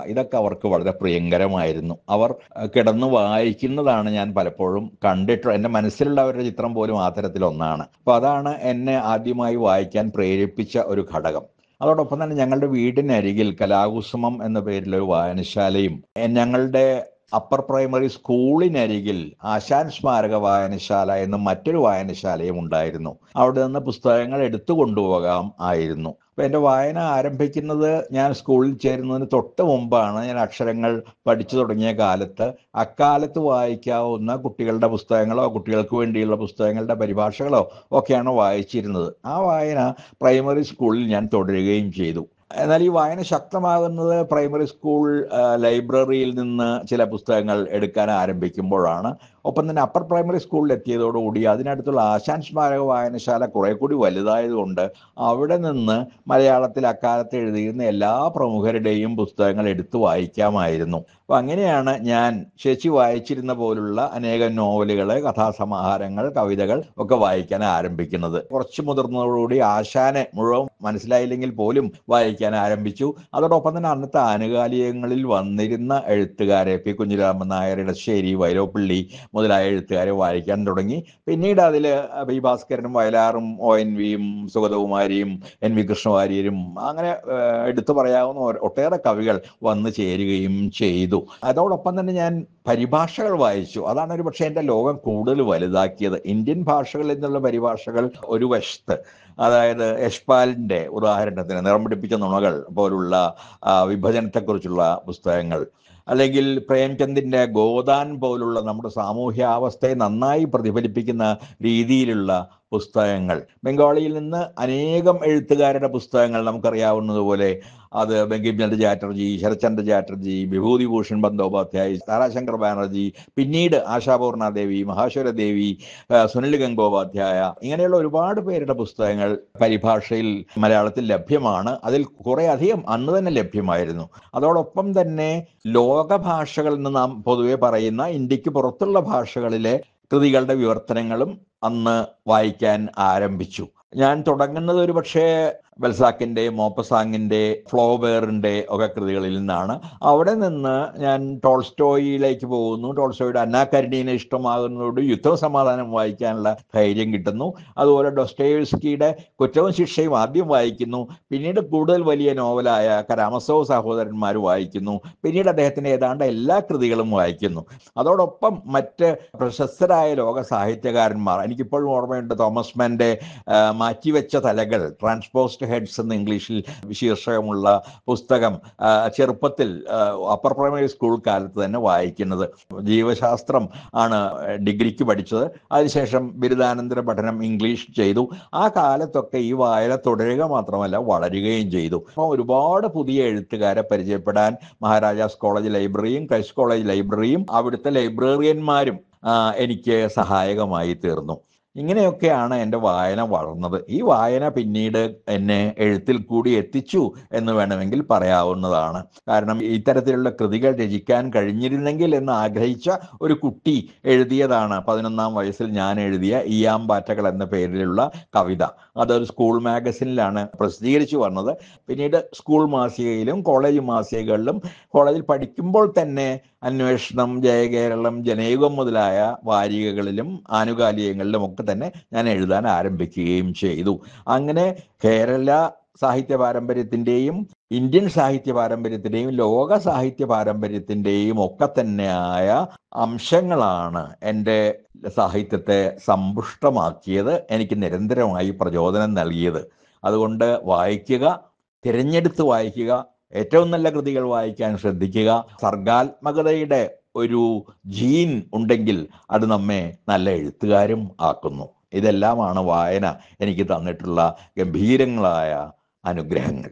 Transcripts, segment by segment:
ഇതൊക്കെ അവർക്ക് വളരെ പ്രിയങ്കരമായിരുന്നു അവർ അഹ് കിടന്ന് വായിക്കുന്നതാണ് ഞാൻ പലപ്പോഴും കണ്ടിട്ട് എൻ്റെ മനസ്സിലുള്ള അവരുടെ ചിത്രം പോലും ആ തരത്തിലൊന്നാണ് അപ്പോൾ അതാണ് എന്നെ ആദ്യമായി വായിക്കാൻ പ്രേരിപ്പിച്ച ഒരു ഘടകം അതോടൊപ്പം തന്നെ ഞങ്ങളുടെ വീടിനരികിൽ കലാകുസുമം എന്ന പേരിൽ ഒരു വായനശാലയും എ- ഞങ്ങളുടെ അപ്പർ പ്രൈമറി സ്കൂളിനരികിൽ ആശാൻ സ്മാരക വായനശാല എന്ന മറ്റൊരു വായനശാലയും ഉണ്ടായിരുന്നു അവിടെ നിന്ന് പുസ്തകങ്ങൾ എടുത്തു കൊണ്ടുപോകാം ആയിരുന്നു അപ്പൊ എൻ്റെ വായന ആരംഭിക്കുന്നത് ഞാൻ സ്കൂളിൽ ചേരുന്നതിന് തൊട്ട് മുമ്പാണ് ഞാൻ അക്ഷരങ്ങൾ പഠിച്ചു തുടങ്ങിയ കാലത്ത് അക്കാലത്ത് വായിക്കാവുന്ന കുട്ടികളുടെ പുസ്തകങ്ങളോ കുട്ടികൾക്ക് വേണ്ടിയുള്ള പുസ്തകങ്ങളുടെ പരിഭാഷകളോ ഒക്കെയാണ് വായിച്ചിരുന്നത് ആ വായന പ്രൈമറി സ്കൂളിൽ ഞാൻ തുടരുകയും ചെയ്തു എന്നാൽ ഈ വായന ശക്തമാകുന്നത് പ്രൈമറി സ്കൂൾ ആ, ലൈബ്രറിയിൽ നിന്ന് ചില പുസ്തകങ്ങൾ എടുക്കാൻ ആരംഭിക്കുമ്പോഴാണ് ഒപ്പം തന്നെ അപ്പർ പ്രൈമറി സ്കൂളിൽ എത്തിയതോടുകൂടി അതിനടുത്തുള്ള ആശാൻ സ്മാരക വായനശാല കുറെ കൂടി വലുതായതുകൊണ്ട് അവിടെ നിന്ന് മലയാളത്തിൽ അക്കാലത്ത് എഴുതിയിരുന്ന എല്ലാ പ്രമുഖരുടെയും പുസ്തകങ്ങൾ എടുത്തു വായിക്കാമായിരുന്നു അപ്പൊ അങ്ങനെയാണ് ഞാൻ ചേച്ചി വായിച്ചിരുന്ന പോലുള്ള അനേകം നോവലുകൾ കഥാസമാഹാരങ്ങൾ കവിതകൾ ഒക്കെ വായിക്കാൻ ആരംഭിക്കുന്നത് കുറച്ച് മുതിർന്നതോടുകൂടി ആശാനെ മുഴുവൻ മനസ്സിലായില്ലെങ്കിൽ പോലും വായിക്കാൻ ആരംഭിച്ചു അതോടൊപ്പം തന്നെ അന്നത്തെ ആനുകാലികങ്ങളിൽ വന്നിരുന്ന എഴുത്തുകാരെ പി കുഞ്ഞിരാമൻ നായർ ഇടശ്ശേരി വൈലോപ്പള്ളി മുതലായ എഴുത്തുകാരെ വായിക്കാൻ തുടങ്ങി പിന്നീട് അതിൽ ബി ഭാസ്കരനും വയലാറും ഒ എൻ വിയും സുഗതകുമാരിയും എൻ വി കൃഷ്ണവാര്യരും അങ്ങനെ ഏഹ്, എടുത്തു പറയാവുന്ന ഒ- ഒട്ടേറെ കവികൾ വന്നു ചേരുകയും ചെയ്തു അതോടൊപ്പം തന്നെ ഞാൻ പരിഭാഷകൾ വായിച്ചു അതാണ് ഒരു പക്ഷേ എൻ്റെ ലോകം കൂടുതൽ വലുതാക്കിയത് ഇന്ത്യൻ ഭാഷകളിൽ നിന്നുള്ള പരിഭാഷകൾ ഒരു വശത്ത് അതായത് യശ്പാലിൻ്റെ ഉദാഹരണത്തിന് നിറം പിടിപ്പിച്ച നുണകൾ പോലുള്ള ആ, വിഭജനത്തെക്കുറിച്ചുള്ള പുസ്തകങ്ങൾ അല്ലെങ്കിൽ പ്രേംചന്ദിന്റെ ഗോദാൻ പോലുള്ള നമ്മുടെ സാമൂഹ്യാവസ്ഥയെ നന്നായി പ്രതിഫലിപ്പിക്കുന്ന രീതിയിലുള്ള പുസ്തകങ്ങൾ ബംഗാളിയിൽ നിന്ന് അനേകം എഴുത്തുകാരുടെ പുസ്തകങ്ങൾ നമുക്കറിയാവുന്നതുപോലെ അത് ബങ്കിം ചന്ദ്ര ചാറ്റർജി ശരത്ചന്ദ്ര ചാറ്റർജി വിഭൂതിഭൂഷൺ ബന്ദോപാധ്യായ് താരാശങ്കർ ബാനർജി പിന്നീട് ആശാപൂർണ ദേവി മഹാശ്വര ദേവി ആ, സുനിൽ ഗംഗോപാധ്യായ ഇങ്ങനെയുള്ള ഒരുപാട് പേരുടെ പുസ്തകങ്ങൾ പരിഭാഷയിൽ മലയാളത്തിൽ ലഭ്യമാണ് അതിൽ കുറെ അധികം അന്ന് തന്നെ ലഭ്യമായിരുന്നു അതോടൊപ്പം തന്നെ ലോക ഭാഷകൾ എന്ന് നാം പൊതുവെ പറയുന്ന ഇന്ത്യക്ക് പുറത്തുള്ള ഭാഷകളിലെ കൃതികളുടെ വിവർത്തനങ്ങളും അന്ന് വായിക്കാൻ ആരംഭിച്ചു ഞാൻ തുടങ്ങുന്നത് ഒരു പക്ഷേ ബൽസാക്കിന്റെ മോപ്പസാങ്ങിന്റെ ഫ്ലോബേറിന്റെ ഒക്കെ കൃതികളിൽ നിന്നാണ് അവിടെ നിന്ന് ഞാൻ ടോൾസ്റ്റോയിലേക്ക് പോകുന്നു ടോൾസ്റ്റോയുടെ അന്നാ കരീനീനെ ഇഷ്ടമാകുന്നതോട് യുദ്ധവും സമാധാനം വായിക്കാനുള്ള ധൈര്യം കിട്ടുന്നു അതുപോലെ ഡൊസ്റ്റോയവ്സ്കിയുടെ കുറ്റവും ശിക്ഷയും ആദ്യം വായിക്കുന്നു പിന്നീട് കൂടുതൽ വലിയ നോവലായ കരാമസോ സഹോദരന്മാർ വായിക്കുന്നു പിന്നീട് അദ്ദേഹത്തിന്റെ ഏതാണ്ട് എല്ലാ കൃതികളും വായിക്കുന്നു അതോടൊപ്പം മറ്റ് പ്രശസ്തരായ ലോക സാഹിത്യകാരന്മാർ എനിക്കിപ്പോഴും ഓർമ്മയുണ്ട് തോമസ് മാന്റെ ആ, മാറ്റിവെച്ച തലകൾ ട്രാൻസ്പോസ്റ്റ് ഹെഡ്സ് എന്ന് ഇംഗ്ലീഷിൽ ശീർഷകമുള്ള പുസ്തകം ആ, ചെറുപ്പത്തിൽ അപ്പർ പ്രൈമറി സ്കൂൾ കാലത്ത് തന്നെ വായിക്കുന്നത് ജീവശാസ്ത്രം ആണ് ഡിഗ്രിക്ക് പഠിച്ചത് അതിനുശേഷം ബിരുദാനന്തര പഠനം ഇംഗ്ലീഷ് ചെയ്തു ആ കാലത്തൊക്കെ ഈ വായന തുടരുക മാത്രമല്ല വളരുകയും ചെയ്തു അപ്പോൾ ഒരുപാട് പുതിയ എഴുത്തുകാരെ പരിചയപ്പെടാൻ മഹാരാജാസ് കോളേജ് ലൈബ്രറിയും ക്രൈസ്റ്റ് കോളേജ് ലൈബ്രറിയും അവിടുത്തെ ലൈബ്രറിയന്മാരും ആ, എനിക്ക് സഹായകമായി തീർന്നു ഇങ്ങനെയൊക്കെയാണ് എൻ്റെ വായന വളർന്നത് ഈ വായന പിന്നീട് എന്നെ എഴുത്തിൽ കൂടി എത്തിച്ചു എന്ന് വേണമെങ്കിൽ പറയാവുന്നതാണ് കാരണം ഇത്തരത്തിലുള്ള കൃതികൾ രചിക്കാൻ കഴിഞ്ഞിരുന്നെങ്കിൽ എന്ന് ആഗ്രഹിച്ച ഒരു കുട്ടി എഴുതിയതാണ് പതിനൊന്നാം വയസ്സിൽ ഞാൻ എഴുതിയ ഇയാമ്പാറ്റകൾ എന്ന പേരിലുള്ള കവിത അതൊരു സ്കൂൾ മാഗസിനിലാണ് പ്രസിദ്ധീകരിച്ചു വന്നത് പിന്നീട് സ്കൂൾ മാസികയിലും കോളേജ് മാസികകളിലും കോളേജിൽ പഠിക്കുമ്പോൾ തന്നെ അന്വേഷണം ജയകേരളം ജനയുഗം മുതലായ വാരികകളിലും ആനുകാലികങ്ങളിലും ഒക്കെ തന്നെ ഞാൻ എഴുതാൻ ആരംഭിക്കുകയും ചെയ്തു അങ്ങനെ കേരള സാഹിത്യ പാരമ്പര്യത്തിൻ്റെയും ഇന്ത്യൻ സാഹിത്യ പാരമ്പര്യത്തിൻ്റെയും ലോക സാഹിത്യ പാരമ്പര്യത്തിൻ്റെയും ഒക്കെ തന്നെയായ അംശങ്ങളാണ് എൻ്റെ സാഹിത്യത്തെ സമ്പുഷ്ടമാക്കിയത് എനിക്ക് നിരന്തരമായി പ്രചോദനം നൽകിയത് അതുകൊണ്ട് വായിക്കുക തിരഞ്ഞെടുത്ത് വായിക്കുക ഏറ്റവും നല്ല കൃതികൾ വായിക്കാൻ ശ്രദ്ധിക്കുക സർഗാത്മകതയുടെ ഒരു ജീൻ ഉണ്ടെങ്കിൽ അത് നമ്മെ നല്ല എഴുത്തുകാരും ആക്കുന്നു ഇതെല്ലാമാണ് വായന എനിക്ക് തന്നിട്ടുള്ള ഗംഭീരങ്ങളായ അനുഗ്രഹങ്ങൾ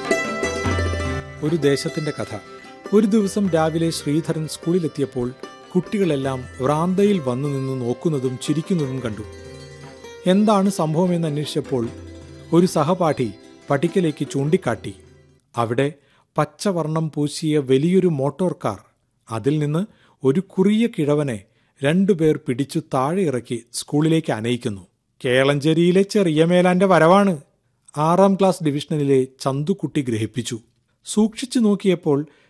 ഒരു ദേശത്തിന്റെ കഥ ഒരു ദിവസം രാവിലെ ശ്രീധരൻ സ്കൂളിലെത്തിയപ്പോൾ കുട്ടികളെല്ലാം വ്രാന്തയിൽ വന്നു നിന്ന് നോക്കുന്നതും ചിരിക്കുന്നതും കണ്ടു എന്താണ് സംഭവമെന്ന് അന്വേഷിച്ചപ്പോൾ ഒരു സഹപാഠി പട്ടിക്കലേക്ക് ചൂണ്ടിക്കാട്ടി അവിടെ പച്ചവർണം പൂശിയ വലിയൊരു മോട്ടോർ കാർ അതിൽ നിന്ന് ഒരു കുറിയ കിഴവനെ രണ്ടുപേർ പിടിച്ചു താഴെ ഇറക്കി സ്കൂളിലേക്ക് അനയിക്കുന്നു കേളഞ്ചേരിയിലെ ചെറിയ മേലാന്റെ വരവാണ് ആറാം ക്ലാസ് ഡിവിഷനിലെ ചന്തുക്കുട്ടി ഗ്രഹിപ്പിച്ചു സൂക്ഷിച്ചു നോക്കിയപ്പോൾ